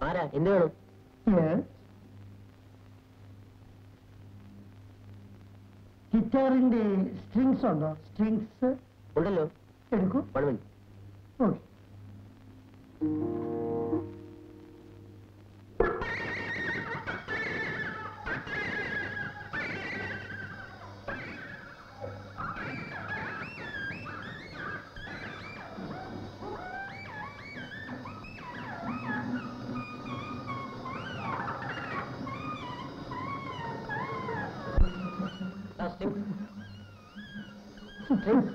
ആരാ എന്ത് വേണം ഗിറ്റാറിന്റെ സ്ട്രിങ്സ് ഉണ്ടോ സ്ട്രിങ്സ് ഉണ്ടല്ലോ എടുക്കൂ വൺ മിനിറ്റ് ഓക്കെ സ്ട്രിങ്സ്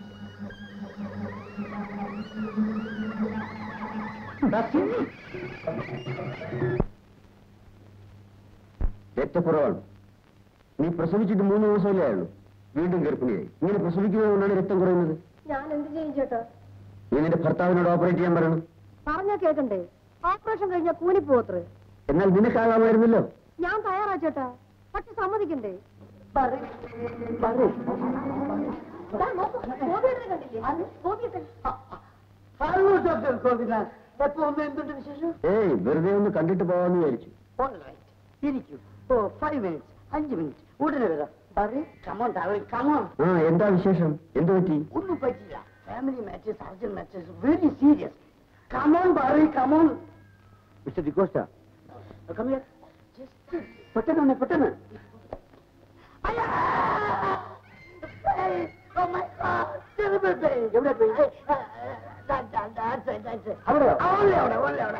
രക്തക്കുറവാണ് നീ പ്രസവിച്ചിട്ട് മൂന്ന് ദിവസമല്ലേ ആയുള്ളൂ വീണ്ടും ഗർഭിണിയായി ഇങ്ങനെ പ്രസവിക്കുന്നത് കൊണ്ടാണ് രക്തം കുറയുന്നത് ഞാൻ എന്ത് ചെയ്യും ചേട്ടാ നീ നിന്റെ ഭർത്താവിനോട് ഓപ്പറേറ്റ് ചെയ്യാൻ പറയണം പറഞ്ഞാ കേക്കണ്ടേ ഓപ്പറേഷൻ കഴിഞ്ഞാൽ കൂലിപ്പോത്രേ എന്നാൽ നിനക്കാകാമായിരുന്നല്ലോ ഞാൻ തയ്യാറാ ചേട്ടാ പക്ഷെ സമ്മതിക്കണ്ടേ ദാ നോക്കൂ, ഗോപിയേട്ടനെ കണ്ടില്ലേ? ഗോപിയേട്ടൻ. ഹലോ ഡോക്ടർ ഗോപിനാഥ് എപ്പോ ഒന്ന് എന്തുണ്ട് വിശേഷം ഏയ് വെറുതെ ഒന്ന് കണ്ടിട്ട് പോവാന്ന് വിചാരിച്ചു ഇരിക്കൂ ഓ ഫൈവ് മിനിറ്റ്സ് അഞ്ച് മിനിറ്റ് ഉടനെ വരാം പറയൂ കമോൺ കമോൺ ആ എന്താ വിശേഷം എന്തു പറ്റി ഒന്നും പറ്റില്ല family matters urgent matters very serious come on പറയൂ കമോൺ മിസ്റ്റർ ഡിക്കോസ്റ്റ കമ്മിയർ പെട്ടെന്ന് വന്നേ, പെട്ടെന്ന് അയ്യാ! Pain! Oh my God! Terrible pain! എവിടെ pain? That, that, that side, that side. അവിടെയോ? ആ, only അവിടെ, only അവിടെ.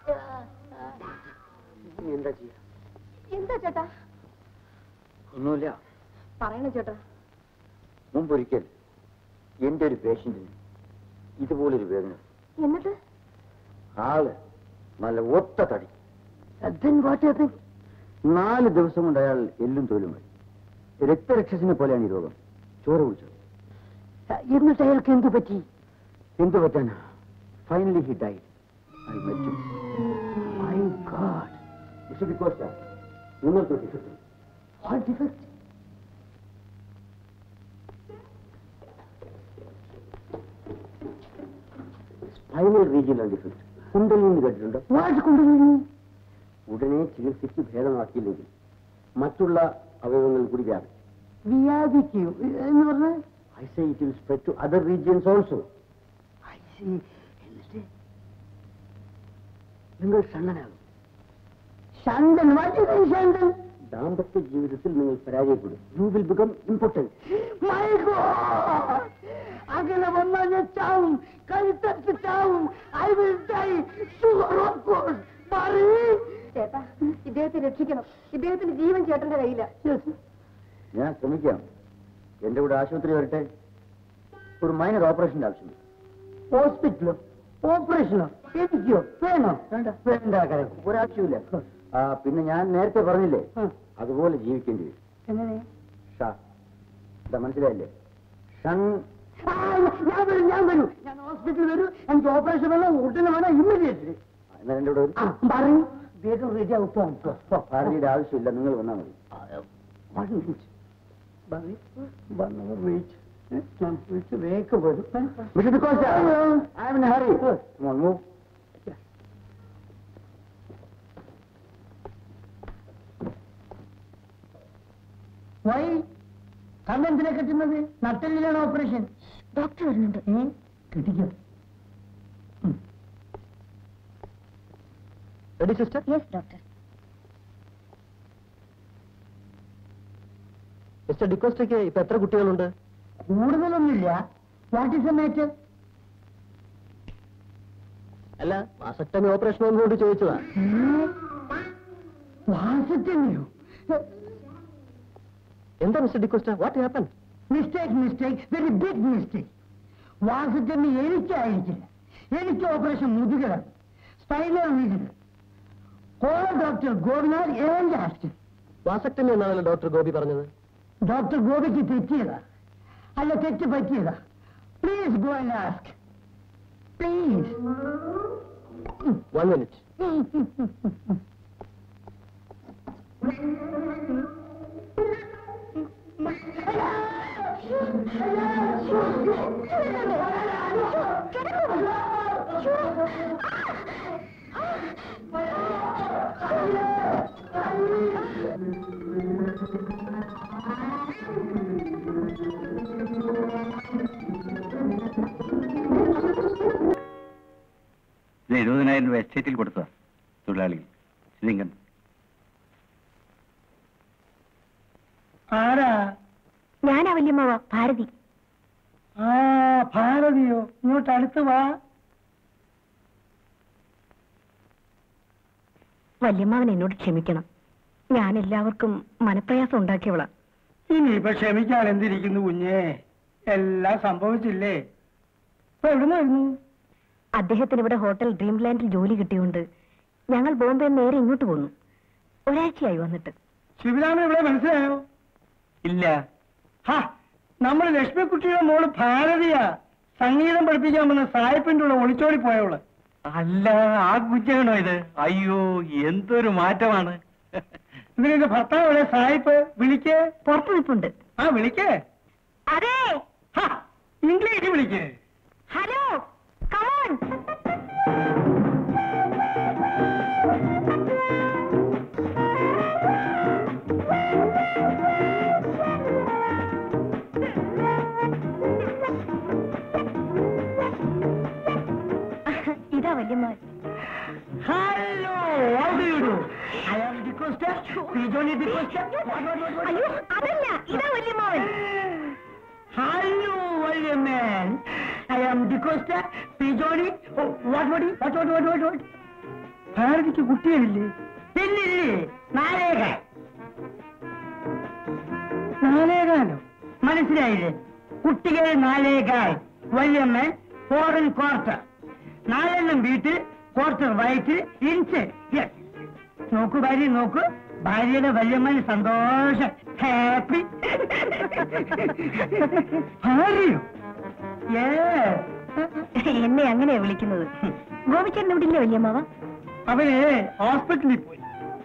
ഇനി എന്താ ചെയ്യാ എന്താ ചേട്ടാ ഒന്നുമില്ല പറയണ ചേട്ടാ മുമ്പൊരിക്കൽ എന്റെ ഒരു പേഷ്യന്റിന് ഇതുപോലൊരു വേദന എന്നിട്ട് ആള് നല്ല ഒത്ത തടി Then what happened? നാല് ദിവസം കൊണ്ട് അയാൾ എല്ലും തോലുമായി രക്തരക്ഷസിനെ പോലെയാണ് ഈ രോഗം ചോര കുടിച്ചത് എന്നിട്ട് അയാൾക്ക് എന്ത് പറ്റി എന്തു പറ്റാനാ ഫൈനലി ഹി ഡൈ അയാൾ മരിച്ചു മൈ ഗോഡ് മിസ്റ്റർ ഡിക്കോസ്റ്റ നിങ്ങൾക്ക് ഡിഫക്റ്റ് വാട്ട് ഡിഫക്ട് സ്പൈനൽ റീജിയനാണ് ഡിഫക്റ്റ് കുണ്ടലിൽ നിന്ന് കേട്ടിട്ടുണ്ടോ വാട്ട് കൊണ്ടുവന്നു ഉടനെ ചികിത്സിച്ച് ഭേദമാക്കിയില്ലെങ്കിൽ മറ്റുള്ള അവയവങ്ങളിൽ കൂടി വ്യാപിക്കും വ്യാധിക്കൂ എന്ന് പറഞ്ഞാൽ I say it will spread to other regions also I see. എന്നിട്ട് നിങ്ങൾ ഷണ്ണനാകും ഷണ്ടൻ വാട്ട് ഷണ്ടൻ ദാമ്പത്യ ജീവിതത്തിൽ നിങ്ങൾ പരാജയപ്പെടും you will become important my God അങ്ങനെ വന്നാൽ ഞാൻ ചാവും കഴുത്തറ്റ് ചാവും I will die sugar of course പറയൂ ചേട്ടാ ഇദ്ദേഹത്തെ രക്ഷിക്കണം ഇദ്ദേഹത്തിന്റെ ജീവൻ ചേട്ടന്റെ കയ്യില ഞാൻ ശ്രമിക്കാം എന്റെ കൂടെ ആശുപത്രി വരട്ടെ ഒരു മൈനർ ഓപ്പറേഷന്റെ ആവശ്യമുണ്ട് ഹോസ്പിറ്റലോ ഓപ്പറേഷനോ എനിക്കോ വേണോ വേണ്ട വേണ്ട കരക്ക് ഒരാവശ്യമില്ല ആ, പിന്നെ ഞാൻ നേരത്തെ പറഞ്ഞില്ലേ ആ. അതുപോലെ ജീവിക്കേണ്ടി വരും എങ്ങനെ ഷാ ഇതാ മനസ്സിലായില്ലേ ഷൻ ആ, ഞാൻ വരും ഞാൻ വരും ഞാൻ ഹോസ്പിറ്റലിൽ വരും എനിക്ക് ഓപ്പറേഷൻ വേണം ഉടനെ വേണം ഇമ്മീഡിയറ്റ്ലി എന്നാൽ എന്റെ കൂടെ ആ പറയൂ വേഗം റെഡി ആവും പോ, പോ, പോ. ഭാരതിയുടെ ആവശ്യമില്ല നിങ്ങൾ വന്നാൽ മതി One minute. Barry, one hour wait. Eh, ഞാൻ വിളിച്ച് വേഗം വരും ഏ? Mister D'Costa I am in hurry come on move why കണ്ണെന്തിനെ കെട്ടുന്നത് നട്ടലിലാണ് ഓപ്പറേഷൻ ഡോക്ടർ വരുന്നുണ്ട് കിട്ടിക്കോ ready sister yes doctor mister ഡിക്കോസ്റ്റയ്ക്ക് ഇപ്പൊ എത്ര കുട്ടികളുണ്ട് കൂടുതലൊന്നുമില്ല വാട്ട് ഇസ് എ മാറ്റർ അല്ല വാസക്ടമി ഓപ്പറേഷൻ ഒന്നുകൊണ്ട് ചോദിച്ചതാ വാസത്തിനെയോ എന്താ mister D'Costa what happen mistake mistake very big mistake വാസത്തിന് എനിക്കായിരിക്കില്ല എനിക്ക് ഓപ്പറേഷൻ മുതുകലാണ് സ്പൈനൽ റീജിയൻ കോള ഡോക്ടർ ഗോപിനാഥ് ഏഴ് ആസ്റ്റ് വാസക്ടമി എന്നാണല്ലോ ഡോക്ടർ ഗോപി പറഞ്ഞത് ഡോക്ടർ ഗോപിക്ക് തെറ്റിയതാ അല്ല തെറ്റ് പറ്റിയതാ please go and ask please one minute കിടക്കൂ ഇത് എഴുപതിനായിരം രൂപ എസ്റ്റേറ്റിൽ കൊടുത്തതാ തൊഴിലാളികൾ ശ്രീങ്കൻ ആരാ ഞാനാ വല്യമ്മാവ ഭാരതി ആ ഭാരതിയോ ഇങ്ങോട്ട് അടുത്ത് വാ വല്യമ്മാവൻ എന്നോട് ക്ഷമിക്കണം ഞാൻ എല്ലാവർക്കും മനപ്രയാസം ഉണ്ടാക്കിയവളാ ഇനിയിപ്പൊ ക്ഷമിക്കാൻ എന്തിരിക്കുന്നു കുഞ്ഞേ എല്ലാം സംഭവിച്ചില്ലേ ഇപ്പൊ എവിടുന്ന് വരുന്നു അദ്ദേഹത്തിന് ഇവിടെ ഹോട്ടൽ ഡ്രീംലാൻഡിൽ ജോലി കിട്ടിയോണ്ട് ഞങ്ങൾ ബോംബെ നേരെ ഇങ്ങോട്ട് പോന്നു ഒരാഴ്ചയായി വന്നിട്ട് ശിവരാമൻ ഇവിടെ മനസ്സിലായോ ഇല്ല ഹാ നമ്മൾ ലക്ഷ്മിക്കുട്ടിയുടെ മോള് ഭാരതിയാ സംഗീതം പഠിപ്പിക്കാൻ വന്ന സായിപ്പിന്റെ കൂടെ ഒളിച്ചോടി പോയവള് അല്ല ആ കുഞ്ഞാണോ ഇത് അയ്യോ എന്തൊരു മാറ്റമാണ് ഇതിന്റെ ഭർത്താവ് എവിടെ സായിപ്പ് വിളിക്കേ പുറത്തു നിൽപ്പുണ്ട് ആ വിളിക്കേ അതെ ഹാ ഇംഗ്ലീഷ് വിളിക്കേ ഹലോ കമോൺ ഇതാ വല്യമ്മ hello how do you do? I am the coaster. Johnny the coaster. What, what, what, what? അയ്യോ അതല്ല ഇതാ വല്യമ്മാവൻ Hello, William man. I am the coaster. Johnny. Oh, what, what, what, what, what, what, what? ഭാരതിക്ക് കുട്ടികളില്ലേ പിന്നില്ലേ നാലേകാൽ നാലേകാലോ മനസ്സിലായില്ലേ കുട്ടികൾ നാലേകാൽ വല്യമ്മൻ foreign quarter നാലെണ്ണം വീട്ടിൽ quarter വയറ്റ് inch yes നോക്കൂ ഭാര്യ നോക്കൂ ഭാര്യയുടെ വല്യമ്മൻ സന്തോഷം ഹാപ്പി ഭാര്യയോ Yes. എന്നെ അങ്ങനെയാ വിളിക്കുന്നത് ഗോപിച്ചേട്ടൻ ഇവിടെ ഇല്ലേ വല്യമ്മാവ അവര് ഹോസ്പിറ്റലിൽ പോയി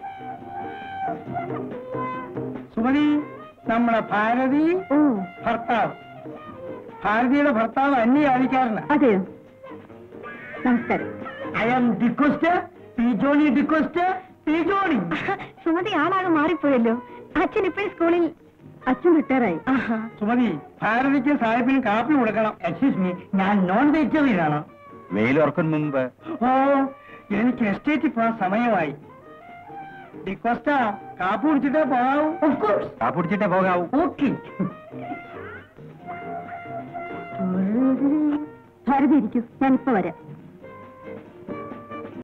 സുമതി നമ്മുടെ ഭാരതി ഓ ഭർത്താവ് ഭാരതിയുടെ ഭർത്താവ് അന്യയാധികാരനാണ് അതെയോ നമസ്കാരം I am D'Costa P Johnny D'Costa P Johnny Sumathi ആളാകെ മാറിപ്പോയല്ലോ അച്ഛൻ ഇപ്പോഴും സ്കൂളിൽ അച്ഛൻ റിട്ടയറായി സുമതി ഭാരതിക്ക് സാഹിബിന് കാപ്പി കൊടുക്കണം എക്സ്ക്യൂസ് മീ ഞാൻ നോൺ വെജിറ്റേറിയൻ ആണ് വെയിലുറക്കും മുമ്പ് ഓ എനിക്ക് എസ്റ്റേറ്റിൽ പോകാൻ സമയമായി ഡിക്കോസ്റ്റ കാപ്പി കുടിച്ചിട്ടേ പോകാവൂ ഓഫ് കോഴ്സ് ആ പിടിച്ചിട്ടേ പോകാവൂ ഓക്കെ ഭാരതി ഇരിക്കൂ ഞാൻ ഇപ്പൊ വരാം